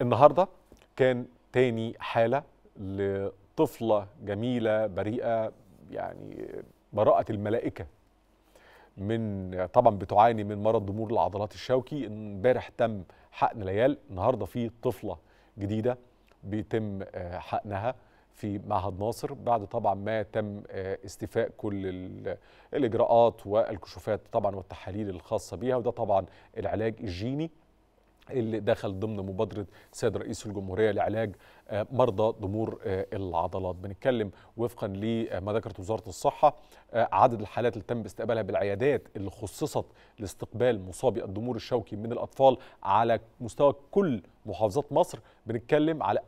النهارده كان تاني حاله لطفله جميله بريئه يعني براءه الملائكه من طبعا بتعاني من مرض ضمور العضلات الشوكي امبارح تم حقن ليال النهارده في طفله جديده بيتم آه، حقنها في معهد ناصر بعد طبعا ما تم آه، استيفاء كل ال- الاجراءات والكشوفات طبعا والتحاليل الخاصه بيها وده طبعا العلاج الجيني اللي دخل ضمن مبادره سيد رئيس الجمهوريه لعلاج آه، مرضى ضمور آه، العضلات بنتكلم وفقا لما ذكرت وزاره الصحه آه، عدد الحالات اللي تم استقبالها بالعيادات اللي خصصت لاستقبال مصابي الضمور الشوكي من الاطفال على مستوى كل محافظات مصر بنتكلم على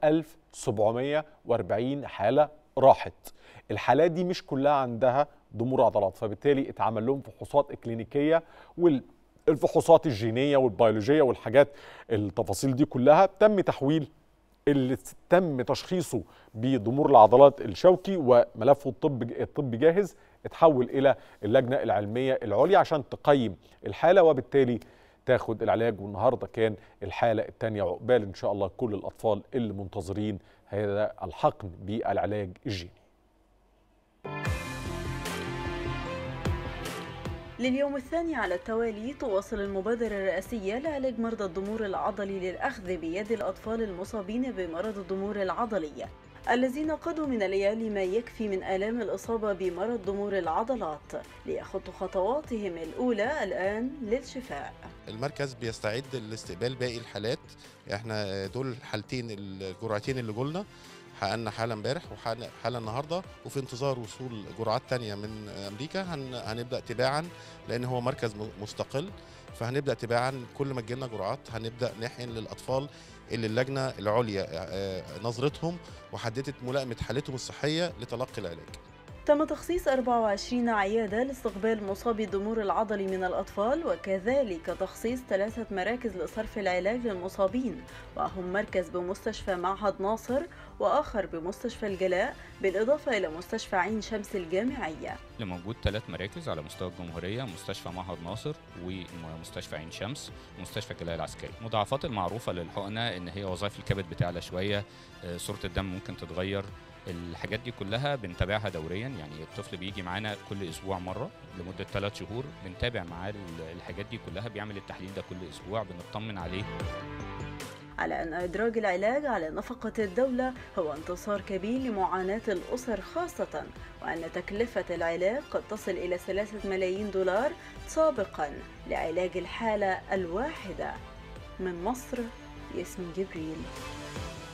1740 حاله راحت الحالات دي مش كلها عندها ضمور عضلات فبالتالي اتعمل لهم فحوصات اكلينيكيه وال الفحوصات الجينيه والبيولوجيه والحاجات التفاصيل دي كلها تم تحويل اللي تم تشخيصه بضمور العضلات الشوكي وملفه الطب الطبي جاهز اتحول الى اللجنه العلميه العليا عشان تقيم الحاله وبالتالي تاخد العلاج والنهارده كان الحاله الثانيه عقبال ان شاء الله كل الاطفال اللي منتظرين هذا الحقن بالعلاج الجيني لليوم الثاني على التوالي تواصل المبادرة الرئاسية لعلاج مرضى الضمور العضلي للأخذ بيد الأطفال المصابين بمرض الضمور العضلي الذين قضوا من الليالي ما يكفي من آلام الإصابة بمرض ضمور العضلات ليخطوا خطواتهم الأولى الآن للشفاء المركز بيستعد لاستقبال باقي الحالات احنا دول حالتين الجرعتين اللي جولنا حققنا حاله امبارح وحاله حالة النهارده وفي انتظار وصول جرعات تانية من امريكا هن هنبدا تباعا لان هو مركز م- مستقل فهنبدا تباعا كل ما تجيلنا جرعات هنبدا نحقن للاطفال اللي اللجنه العليا آه، نظرتهم وحددت ملائمه حالتهم الصحيه لتلقي العلاج تم تخصيص 24 عيادة لاستقبال مصابي الضمور العضلي من الأطفال وكذلك تخصيص ثلاثة مراكز لصرف العلاج للمصابين وهم مركز بمستشفى معهد ناصر وآخر بمستشفى الجلاء بالإضافة إلى مستشفى عين شمس الجامعية اللي موجود ثلاث مراكز على مستوى الجمهورية مستشفى معهد ناصر ومستشفى عين شمس ومستشفى الجلاء العسكري المضاعفات المعروفة للحقنة ان هي وظائف الكبد بتعلى شوية آه، صورة الدم ممكن تتغير الحاجات دي كلها بنتابعها دوريا يعني الطفل بيجي معانا كل اسبوع مره لمده ثلاث شهور بنتابع معاه ال- الحاجات دي كلها بيعمل التحليل ده كل اسبوع بنطمن عليه على أن إدراج العلاج على نفقة الدولة هو انتصار كبير لمعاناة الأسر خاصة وأن تكلفة العلاج قد تصل إلى ثلاثة ملايين دولار سابقا لعلاج الحالة الواحدة من مصر ياسمين جبريل